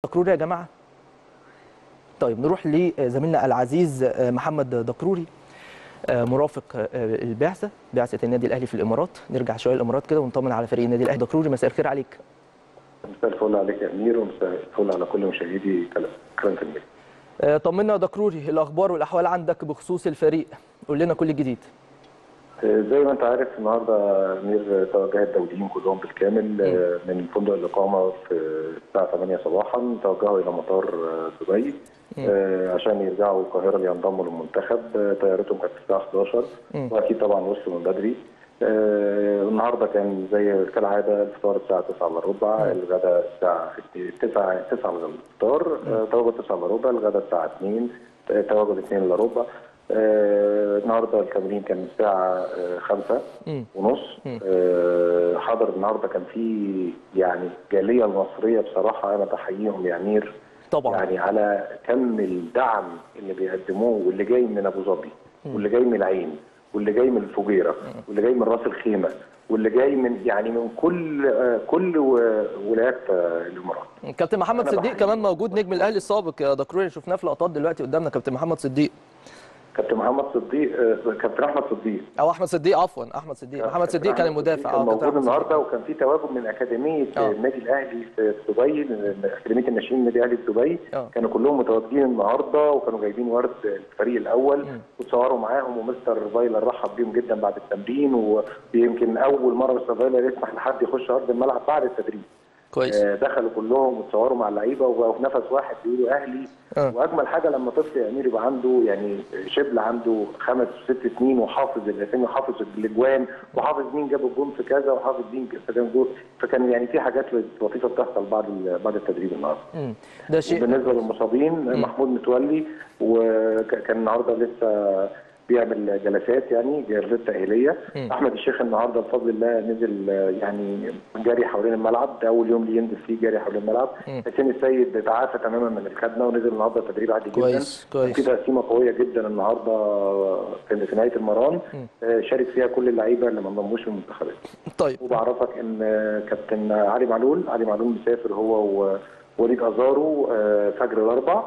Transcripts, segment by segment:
دكروري يا جماعه طيب نروح لزميلنا العزيز محمد دكروري مرافق البعثه بعثه النادي الاهلي في الامارات نرجع شويه الامارات كده ونطمن على فريق النادي الاهلي دكروري مساء الخير عليك مساء الفل عليك يا امير ومساء الفل على كل مشاهدي كلام في الميديا طمنا يا دكروري الاخبار والاحوال عندك بخصوص الفريق قول لنا كل جديد زي ما انت عارف النهارده امير توجه الدوليين كلهم بالكامل من فندق الاقامه في الساعه 8 صباحا توجهوا الى مطار دبي عشان يرجعوا القاهره لينضموا للمنتخب طيارتهم كانت الساعه 11 واكيد طبعا وصلوا من بدري النهارده كان زي كالعاده الفطار الساعه 9 الا ربع الغداء الساعه 9 9 من الفطار تواجد 9 الا ربع الغداء الساعه 2 تواجد 2 الا ربع آه النهارده التمرين كان الساعه آه خمسة ونص آه حضر النهارده كان في يعني الجاليه المصريه بصراحه انا بحييهم يا امير طبعا يعني على كم الدعم اللي بيقدموه واللي جاي من ابو ظبي واللي جاي من العين واللي جاي من الفجيره واللي جاي من راس الخيمه واللي جاي من يعني من كل آه كل ولايات آه الامارات كابتن محمد صديق كمان موجود نجم الاهلي السابق يا دكروري شفناه في لقطات دلوقتي قدامنا كابتن محمد صديق كابتن محمد صديق كابتن احمد صديق او احمد صديق عفوا احمد صديق محمد صديق كان المدافع كان موجود النهارده وكان في تواجد من اكاديميه أوه. النادي الاهلي في دبي اكاديميه الناشئين النادي الاهلي في دبي أوه. كانوا كلهم متواجدين النهارده وكانوا جايبين ورد الفريق الاول وتصوروا معاهم ومستر فايلر رحب بيهم جدا بعد التمرين ويمكن اول مره مستر فايلر يسمح لحد يخش ارض الملعب بعد التدريب كويس دخلوا كلهم وتصوروا مع اللعيبه وفي نفس واحد بيقولوا اهلي أه. واجمل حاجه لما طفل يا امير يبقى عنده يعني شبل عنده خمس ست سنين وحافظ الاسامي وحافظ الاجوان وحافظ مين جاب الجون في كذا وحافظ مين جاب جول فكان يعني في حاجات لطيفه بتحصل بعد بعد التدريب النهارده. ده شيء بالنسبه للمصابين محمود متولي وكان النهارده لسه بيعمل جلسات يعني جلسات تاهيليه م. احمد الشيخ النهارده بفضل الله نزل يعني جري حوالين الملعب ده اول يوم ليه ينزل فيه جري حوالين الملعب حسين السيد تعافى تماما من الخدمه ونزل النهارده تدريب عادي جدا كويس كويس في تقسيمه قويه جدا النهارده في في نهايه المران شارك فيها كل اللعيبه اللي ما انضموش للمنتخبات طيب وبعرفك ان كابتن علي معلول علي معلول مسافر هو ووليد ازارو فجر الاربع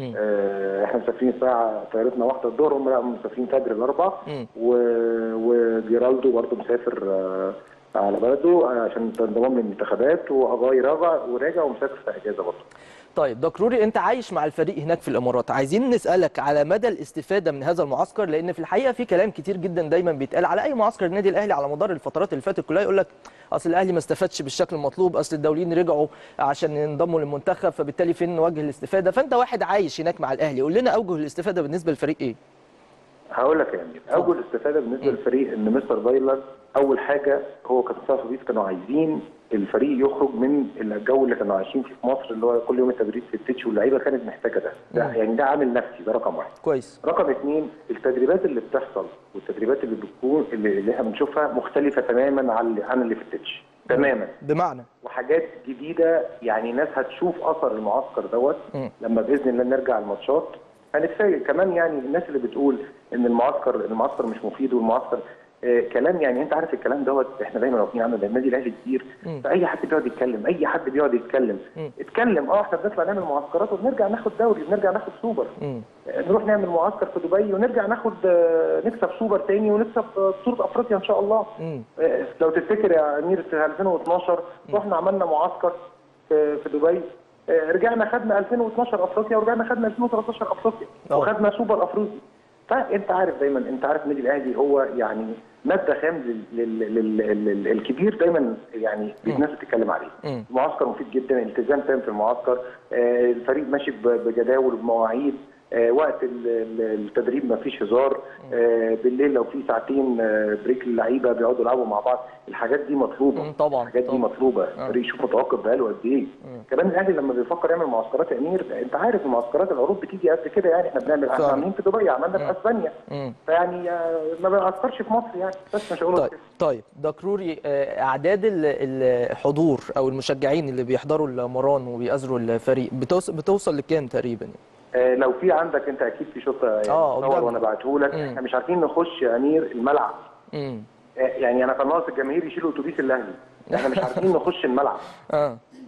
آه احنا مسافرين الساعه طيارتنا واحده الظهر هم لا مسافرين فجر الاربع وجيرالدو برضه مسافر آه على بلده عشان انضمام للمنتخبات واجاي راجع وراجع ومسافر في اجازه برضه طيب دكروري انت عايش مع الفريق هناك في الامارات عايزين نسالك على مدى الاستفاده من هذا المعسكر لان في الحقيقه في كلام كتير جدا دايما بيتقال على اي معسكر النادي الاهلي على مدار الفترات اللي فاتت كلها يقول لك اصل الاهلي ما استفادش بالشكل المطلوب اصل الدوليين رجعوا عشان ينضموا للمنتخب فبالتالي فين وجه الاستفاده فانت واحد عايش هناك مع الاهلي قول لنا اوجه الاستفاده بالنسبه للفريق ايه هقول لك يا امير اوجه الاستفاده بالنسبه للفريق ان مستر فايلر اول حاجه هو كابتن صديق كانوا عايزين الفريق يخرج من الجو اللي كانوا عايشين فيه في مصر اللي هو كل يوم التدريب في التتش واللعيبه كانت محتاجه ده, ده يعني ده عامل نفسي ده رقم واحد كويس رقم اثنين التدريبات اللي بتحصل والتدريبات اللي بتكون اللي, اللي احنا بنشوفها مختلفه تماما عن عن اللي في التتش تماما بمعنى وحاجات جديده يعني ناس هتشوف اثر المعسكر دوت لما باذن الله نرجع الماتشات هنتفاجئ كمان يعني الناس اللي بتقول ان المعسكر المعسكر مش مفيد والمعسكر آه كلام يعني انت عارف الكلام دوت احنا دايما واقفين عنه ده النادي الاهلي كتير فاي حد بيقعد يتكلم اي حد بيقعد يتكلم م. اتكلم اه احنا بنطلع نعمل معسكرات وبنرجع ناخد دوري بنرجع ناخد سوبر م. نروح نعمل معسكر في دبي ونرجع ناخد آه نكسب سوبر تاني ونكسب بطوله افريقيا ان شاء الله آه لو تفتكر يا امير في 2012 رحنا عملنا معسكر في, في دبي رجعنا خدنا 2012 افريقيا ورجعنا خدنا 2013 افريقيا وخدنا سوبر افريقي فانت عارف دايما انت عارف النادي الاهلي هو يعني ماده خام للكبير دايما يعني الناس بتتكلم عليه المعسكر مفيد جدا التزام تام في المعسكر الفريق ماشي بجداول وبمواعيد آه وقت التدريب ما فيش هزار آه بالليل لو في ساعتين آه بريك للعيبه بيقعدوا يلعبوا مع بعض الحاجات دي مطلوبه طبعا الحاجات دي مطلوبه الفريق يشوف متوقف بقاله قد ايه كمان الاهلي لما بيفكر يعمل معسكرات يا امير انت عارف المعسكرات العروض بتيجي قد كده يعني احنا بنعمل احنا عاملين في دبي عملنا في اسبانيا فيعني ما بنعسكرش في مصر يعني بس مش هقول طيب طيب دكروري اعداد الحضور او المشجعين اللي بيحضروا المران وبيأزروا الفريق بتوصل لكام تقريبا يعني؟ آه لو في عندك انت اكيد في شوط يعني صور وانا بعته لك احنا مش عارفين نخش يا امير الملعب آه يعني انا كان ناقص الجماهير يشيلوا اتوبيس الاهلي احنا مش عارفين نخش الملعب اه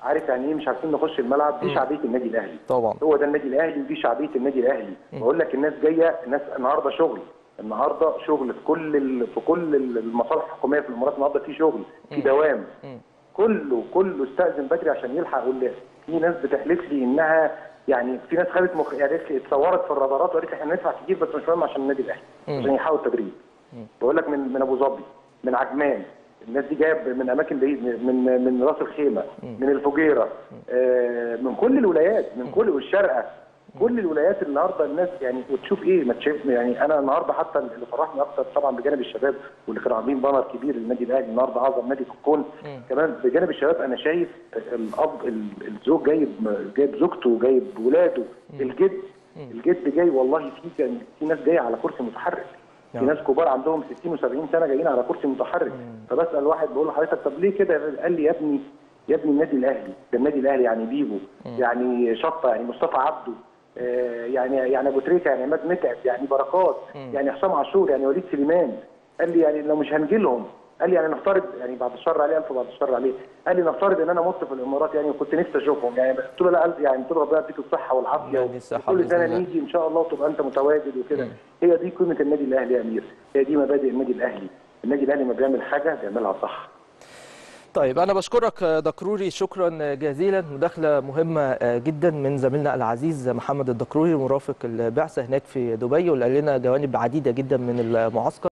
عارف يعني ايه مش عارفين نخش الملعب دي شعبيه النادي الاهلي طبعا هو ده النادي الاهلي ودي شعبيه النادي الاهلي بقول لك الناس جايه الناس النهارده شغل النهارده شغل في كل ال... في كل المصالح الحكوميه في الامارات النهارده في شغل في دوام كله كله استاذن بدري عشان يلحق والله في ناس بتحلف لي انها يعني في ناس خدت مخ... يعني قالت لي اتصورت في الرادارات وقالت لي احنا هندفع كتير بس مش مهم عشان النادي الاهلي عشان يحاول التدريب بقول لك من من ابو ظبي من عجمان الناس دي جايه من اماكن بعيد من من راس الخيمه من الفجيره آه من كل الولايات من كل والشارقه كل الولايات النهارده الناس يعني وتشوف ايه ما تشوف يعني انا النهارده حتى اللي فرحني اكتر طبعا بجانب الشباب واللي كانوا عاملين بانر كبير للنادي الاهلي النهارده اعظم نادي في الكون كمان بجانب الشباب انا شايف الاب الزوج جايب جايب زوجته جايب ولاده الجد الجد جاي والله في كان في ناس جايه على كرسي متحرك في ناس كبار عندهم 60 و70 سنه جايين على كرسي متحرك فبسال واحد بقول له حضرتك طب ليه كده قال لي يا ابني يا ابني النادي الاهلي ده النادي الاهلي يعني بيبو يعني شطه يعني مصطفى عبده آه يعني يعني ابو تريكه يعني عماد متعب يعني بركات يعني حسام عاشور يعني وليد سليمان قال لي يعني لو مش هنجي لهم قال لي يعني نفترض يعني بعد الشر عليه الف بعد الشر عليه قال لي نفترض ان انا مت في الامارات يعني وكنت نفسي اشوفهم يعني قلت له لا قلبي يعني قلت له ربنا يديك الصحه والعافيه كل سنه نيجي ان شاء الله وتبقى انت متواجد وكده هي دي قيمه النادي الاهلي يا امير هي دي مبادئ النادي الاهلي النادي الاهلي ما بيعمل حاجه بيعملها صح طيب انا بشكرك دكروري شكرا جزيلا مداخله مهمه جدا من زميلنا العزيز محمد الدكروري مرافق البعثه هناك في دبي واللي قال لنا جوانب عديده جدا من المعسكر